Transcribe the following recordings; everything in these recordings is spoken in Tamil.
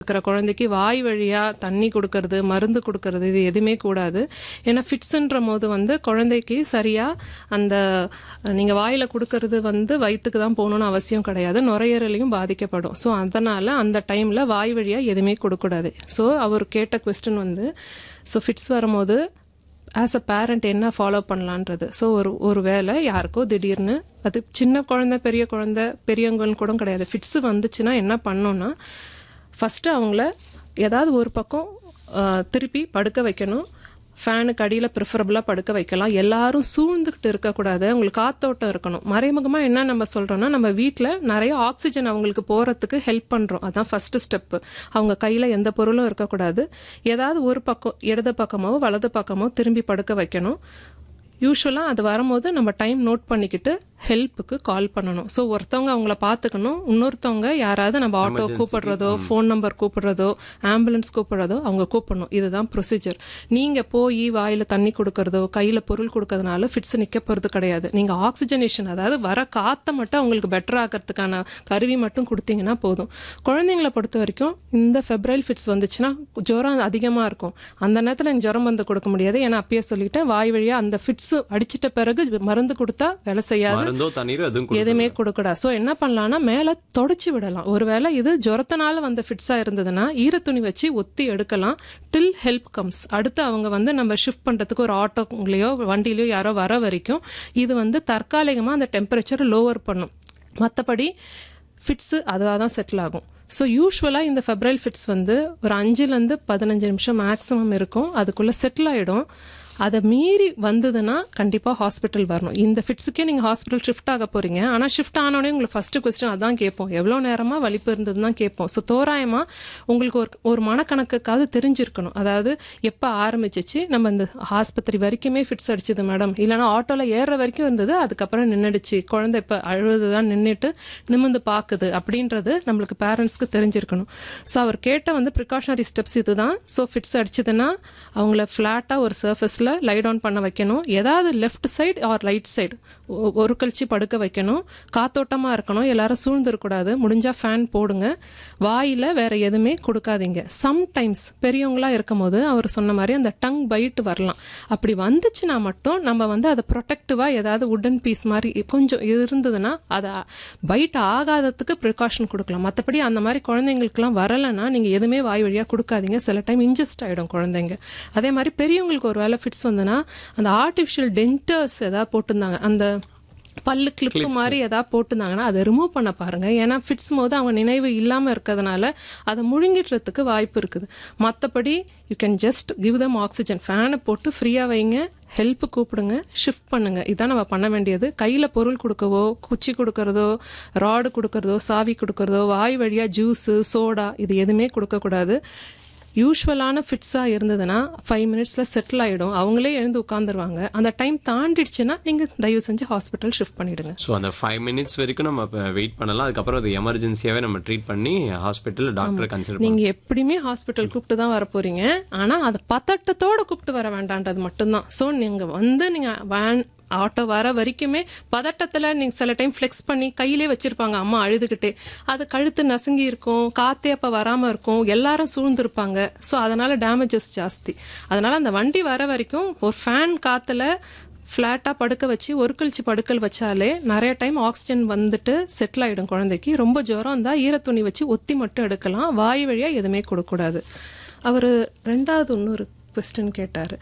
இருக்கிற குழந்தைக்கு வாய் வழியா தண்ணி கொடுக்கறது மருந்து கொடுக்கறது இது எதுவுமே கூடாது ஏன்னா ஃபிட்ஸ்ன்ற போது வந்து குழந்தைக்கு சரியா அந்த நீங்க வாயில கொடுக்கறது வந்து வயிற்றுக்கு தான் போகணும்னு அவசியம் கிடையாது நுரையீரலையும் பாதிக்கப்படும் ஸோ அதனால அந்த டைம்ல வாய் வழியா எதுவுமே கொடுக்கக்கூடாது ஸோ அவர் கேட்ட கொஸ்டின் வந்து ஸோ ஃபிட்ஸ் வரும்போது ஆஸ் அ பேரண்ட் என்ன ஃபாலோ பண்ணலான்றது ஸோ ஒரு ஒரு வேளை யாருக்கோ திடீர்னு அது சின்ன குழந்தை பெரிய குழந்தை பெரியவங்கன்னு கூட கிடையாது ஃபிட்ஸ் வந்துச்சுன்னா என்ன பண்ணோம்னா ஃபஸ்ட்டு அவங்கள ஏதாவது ஒரு பக்கம் ஆஹ், திருப்பி படுக்க வைக்கணும் ஃபேனுக்கு அடியில் ப்ரிஃபரபுளாக படுக்க வைக்கலாம் எல்லாரும் சூழ்ந்துக்கிட்டு இருக்கக்கூடாது அவங்களுக்கு காத்தோட்டம் இருக்கணும் மறைமுகமாக என்ன நம்ம சொல்கிறோம்னா நம்ம வீட்டில் நிறைய ஆக்சிஜன் அவங்களுக்கு போகிறதுக்கு ஹெல்ப் பண்ணுறோம் அதான் ஃபஸ்ட்டு ஸ்டெப்பு அவங்க கையில் எந்த பொருளும் இருக்கக்கூடாது ஏதாவது ஒரு பக்கம் இடது பக்கமோ வலது பக்கமோ திரும்பி படுக்க வைக்கணும் யூஸ்வலாக அது வரும்போது நம்ம டைம் நோட் பண்ணிக்கிட்டு ஹெல்ப்புக்கு கால் பண்ணணும் ஸோ ஒருத்தவங்க அவங்கள பார்த்துக்கணும் இன்னொருத்தவங்க யாராவது நம்ம ஆட்டோ கூப்பிடுறதோ ஃபோன் நம்பர் கூப்பிடுறதோ ஆம்புலன்ஸ் கூப்பிடுறதோ அவங்க கூப்பிடணும் இதுதான் ப்ரொசீஜர் நீங்கள் போய் வாயில் தண்ணி கொடுக்கறதோ கையில் பொருள் கொடுக்கறதுனால ஃபிட்ஸ் நிற்க போகிறது கிடையாது நீங்கள் ஆக்சிஜனேஷன் அதாவது வர காற்றை மட்டும் அவங்களுக்கு பெட்டர் ஆக்கிறதுக்கான கருவி மட்டும் கொடுத்தீங்கன்னா போதும் குழந்தைங்களை பொறுத்த வரைக்கும் இந்த ஃபெப்ரல் ஃபிட்ஸ் வந்துச்சுன்னா ஜுரம் அதிகமாக இருக்கும் அந்த நேரத்தில் எனக்கு ஜுரம் வந்து கொடுக்க முடியாது ஏன்னா அப்பயே சொல்லிட்டேன் வாய் வழியாக அந்த ஃபிட்ஸ் அடிச்சிட்ட பிறகு மருந்து கொடுத்தா வேலை செய்யாது மருந்தோ தண்ணீரோ எதுவும் கொடுக்க எதுவுமே கொடுக்கூடாது ஸோ என்ன பண்ணலாம்னா மேலே தொடச்சி விடலாம் ஒருவேளை இது ஜுரத்தினால வந்த ஃபிட்ஸாக இருந்ததுன்னா ஈரத்துணி வச்சு ஒத்தி எடுக்கலாம் டில் ஹெல்ப் கம்ஸ் அடுத்து அவங்க வந்து நம்ம ஷிஃப்ட் பண்ணுறதுக்கு ஒரு ஆட்டோங்களையோ வண்டியிலையோ யாரோ வர வரைக்கும் இது வந்து தற்காலிகமாக அந்த டெம்பரேச்சரை லோவர் பண்ணும் மற்றபடி ஃபிட்ஸு அதுவாக தான் செட்டில் ஆகும் ஸோ யூஸ்வலாக இந்த ஃபெப்ரல் ஃபிட்ஸ் வந்து ஒரு அஞ்சுலேருந்து பதினஞ்சு நிமிஷம் மேக்ஸிமம் இருக்கும் அதுக்குள்ளே செட்டில் ஆகிடும் அதை மீறி வந்ததுன்னா கண்டிப்பாக ஹாஸ்பிட்டல் வரணும் இந்த ஃபிட்ஸுக்கே நீங்கள் ஹாஸ்பிட்டல் ஷிஃப்ட் ஆக போகிறீங்க ஆனால் ஷிஃப்ட் ஆனோடனே உங்களுக்கு ஃபஸ்ட்டு கொஸ்டின் அதான் கேட்போம் எவ்வளோ நேரமாக வலிப்பு இருந்ததுன்னு தான் கேட்போம் ஸோ தோராயமாக உங்களுக்கு ஒரு ஒரு மனக்கணக்குக்காவது தெரிஞ்சிருக்கணும் அதாவது எப்போ ஆரம்பிச்சிச்சு நம்ம இந்த ஆஸ்பத்திரி வரைக்குமே ஃபிட்ஸ் அடிச்சது மேடம் இல்லைனா ஆட்டோவில் ஏறுற வரைக்கும் இருந்தது அதுக்கப்புறம் நின்றுடுச்சு குழந்தை இப்போ அழுது தான் நின்றுட்டு நிமிந்து பார்க்குது அப்படின்றது நம்மளுக்கு பேரண்ட்ஸ்க்கு தெரிஞ்சிருக்கணும் ஸோ அவர் கேட்ட வந்து ப்ரிகாஷனரி ஸ்டெப்ஸ் இதுதான் ஸோ ஃபிட்ஸ் அடிச்சதுன்னா அவங்கள ஃப்ளாட்டாக ஒரு சர்ஃபேஸில் லை டவுன் பண்ண வைக்கணும் ஏதாவது left side or right side ஒரு கழிச்சு படுக்க வைக்கணும் காத்தோட்டமாக இருக்கணும் எல்லாரும் சூழ்ந்துருக்கூடாது முடிஞ்சால் ஃபேன் போடுங்க வாயில் வேற எதுவுமே கொடுக்காதீங்க சம்டைம்ஸ் பெரியவங்களா இருக்கும் போது அவர் சொன்ன மாதிரி அந்த டங் பைட் வரலாம் அப்படி வந்துச்சுன்னா மட்டும் நம்ம வந்து அதை ப்ரொடெக்டிவாக ஏதாவது உடன் பீஸ் மாதிரி கொஞ்சம் இருந்ததுன்னா அதை பைட் ஆகாததுக்கு ப்ரிகாஷன் கொடுக்கலாம் மற்றபடி அந்த மாதிரி குழந்தைங்களுக்குலாம் வரலைன்னா நீங்கள் எதுவுமே வாய் வழியாக கொடுக்காதீங்க சில டைம் இன்ஜஸ்ட் ஆகிடும் குழந்தைங்க அதே மாதிரி பெரியவங்களுக்கு ஒரு வேளை ஃபிட்ஸ் வந்துன்னா அந்த ஆர்டிஃபிஷியல் டென்டர்ஸ் ஏதாவது போட்டிருந்தாங்க அந்த பல்லு கிளிப்பு மாதிரி ஏதாவது போட்டிருந்தாங்கன்னா அதை ரிமூவ் பண்ண பாருங்க ஏன்னா ஃபிட்ஸ் போது அவங்க நினைவு இல்லாமல் இருக்கிறதுனால அதை முழுங்கிடுறதுக்கு வாய்ப்பு இருக்குது மற்றபடி you can just give them oxygen ஃபேனை போட்டு ஃப்ரீயாக வைங்க ஹெல்ப் கூப்பிடுங்க ஷிஃப்ட் பண்ணுங்க இதான் நம்ம பண்ண வேண்டியது கையில் பொருள் கொடுக்கவோ குச்சி கொடுக்கறதோ ராடு கொடுக்கறதோ சாவி கொடுக்கறதோ வாய் வழியாக ஜூஸு சோடா இது எதுவுமே கொடுக்கக்கூடாது யூஸ்வலான ஃபிட்ஸாக இருந்ததுன்னா ஃபைவ் மினிட்ஸில் செட்டில் ஆகிடும் அவங்களே எழுந்து உட்காந்துருவாங்க அந்த டைம் தாண்டிடுச்சுன்னா நீங்கள் தயவு செஞ்சு ஹாஸ்பிட்டல் ஷிஃப்ட் பண்ணிடுங்க ஸோ அந்த ஃபைவ் மினிட்ஸ் வரைக்கும் நம்ம வெயிட் பண்ணலாம் அதுக்கப்புறம் அது எமர்ஜென்சியாவே நம்ம ட்ரீட் பண்ணி ஹாஸ்பிட்டல் டாக்டரை கன்சல்ட் நீங்க எப்படியுமே ஹாஸ்பிட்டல் கூப்பிட்டு தான் வர போறீங்க ஆனா அதை பதட்டத்தோட கூப்பிட்டு வர வேண்டான்றது மட்டும்தான் ஸோ நீங்க வந்து நீங்க வேன் ஆட்டோ வர வரைக்குமே பதட்டத்தில் நீங்கள் சில டைம் ஃப்ளெக்ஸ் பண்ணி கையிலே வச்சுருப்பாங்க அம்மா அழுதுகிட்டே அது கழுத்து நசுங்கி இருக்கும் காற்றே அப்போ வராமல் இருக்கும் எல்லாரும் சூழ்ந்திருப்பாங்க ஸோ அதனால் டேமேஜஸ் ஜாஸ்தி அதனால் அந்த வண்டி வர வரைக்கும் ஒரு ஃபேன் காற்றுல ஃப்ளாட்டாக படுக்க வச்சு ஒரு கழிச்சு படுக்கல் வச்சாலே நிறைய டைம் ஆக்சிஜன் வந்துட்டு செட்டில் ஆகிடும் குழந்தைக்கு ரொம்ப ஜுரம் இருந்தால் ஈரத்துணி வச்சு ஒத்தி மட்டும் எடுக்கலாம் வாய் வழியாக எதுவுமே கொடுக்கக்கூடாது அவர் ரெண்டாவது இன்னொரு கொஸ்டின் கேட்டார்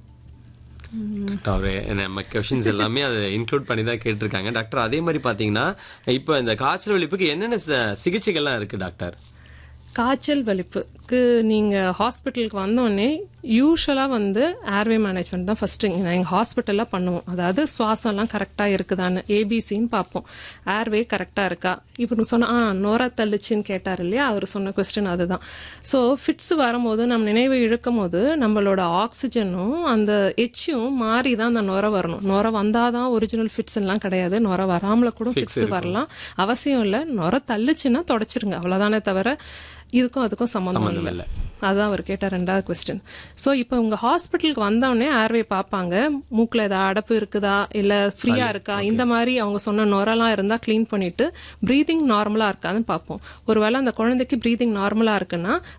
அவரு நம்ம கொஷின்ஸ் எல்லாமே அதை இன்க்ளூட் பண்ணி தான் கேட்டிருக்காங்க டாக்டர் அதே மாதிரி பாத்தீங்கன்னா இப்போ இந்த காய்ச்சல் வலிப்புக்கு என்னென்ன ச- சிகிச்சைகள்லாம் இருக்கு டாக்டர் காய்ச்சல் வலிப்புக்கு நீங்கள் ஹாஸ்பிட்டலுக்கு வந்தோடனே யூஸ்வலாக வந்து ஏர்வே மேனேஜ்மெண்ட் தான் ஃபஸ்ட்டு எங்கள் ஹாஸ்பிட்டலில் பண்ணுவோம் அதாவது சுவாசம்லாம் கரெக்டாக இருக்குதான்னு ஏபிசின்னு பார்ப்போம் ஏர்வே கரெக்டாக இருக்கா இப்போ சொன்ன ஆ நோரா தள்ளுச்சின்னு கேட்டார் இல்லையா அவர் சொன்ன கொஸ்டின் அதுதான் ஸோ ஃபிட்ஸ் வரும்போது நம்ம நினைவு இழுக்கும் போது நம்மளோட ஆக்சிஜனும் அந்த எச்சும் மாறி தான் அந்த நுர வரணும் நுர வந்தால் தான் ஒரிஜினல் ஃபிட்ஸ் எல்லாம் கிடையாது நுர வராமல கூட ஃபிட்ஸ் வரலாம் அவசியம் இல்லை நுர தள்ளுச்சுன்னா தொடச்சிருங்க அவ்வளோதானே தவிர இதுக்கும் அதுக்கும் சம்மந்தம் சம்மந்தம் இல்லை இல்லை அதான் அவர் கேட்ட ரெண்டாவது கொஸ்டின் ஸோ இப்போ உங்க ஹாஸ்பிட்டலுக்கு வந்தோடனே ஏர்வே பார்ப்பாங்க மூக்கில் ஏதாவது அடப்பு இருக்குதா இல்லை ஃப்ரீயா இருக்கா இந்த மாதிரி அவங்க சொன்ன நுரெல்லாம் இருந்தால் க்ளீன் பண்ணிட்டு ப்ரீதிங் நார்மலாக இருக்கான்னு பார்ப்போம் ஒருவேளை அந்த குழந்தைக்கு ப்ரீதிங் நார்மலாக இருக்குன்னா